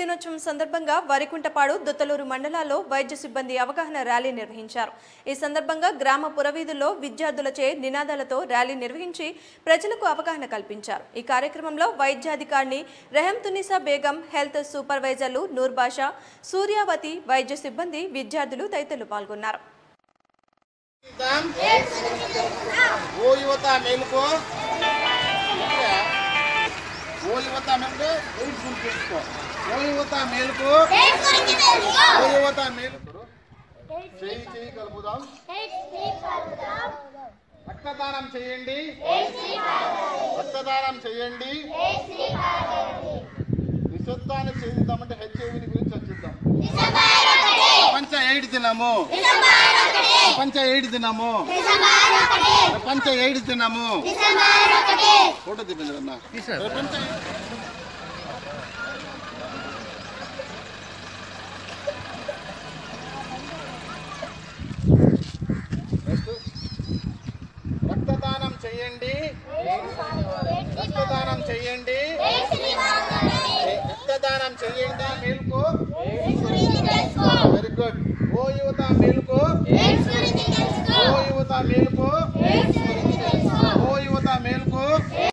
దినోత్సవం సందర్భంగా వరికుంటపాడు దుత్తలూరు మండలాల్లో వైద్య సిబ్బంది అవగాహన ర్యాలీ నిర్వహించారు ఈ సందర్భంగా గ్రామ పురవీధుల్లో విద్యార్థులచే నినాదాలతో ర్యాలీ నిర్వహించి ప్రజలకు అవగాహన కల్పించారు ఈ కార్యక్రమంలో వైద్యాధికారిని రెహంతునిసా బేగం హెల్త్ సూపర్వైజర్లు నూర్ బాషా సూర్యావతి వైద్య సిబ్బంది విద్యార్థులు తదితరులు పాల్గొన్నారు ఇద్దాం. ఓ యువత మేలుకో ఓ యువత మేలుకో ఎయిట్ గుర్తుంచుకో ఓ యువత మేలుకో ఓ యువత మేలుకో చేయి చేయి కలుపుదాం రక్తదానం చేయండి రక్తదానం చేయండి నిశ్శబ్దాన్ని చేద్దామంటే హెచ్ఐవిని గురించి చర్చిద్దాం ప్రపంచ ఎయిడ్ దినము ప్రపంచ ఎయిడ్ దినము ప్రపంచ ఎయిడ్ దినము ఫోటో దిగండి అన్న ప్రపంచ Next. రక్తదానం చేయండి రక్తదానం చేయండి రక్తదానం చేయండి మేలుకో వెరీ గుడ్ ఓ యువత మేలుకో ఓ యువత మేలుకో ఓ యువత మేలుకో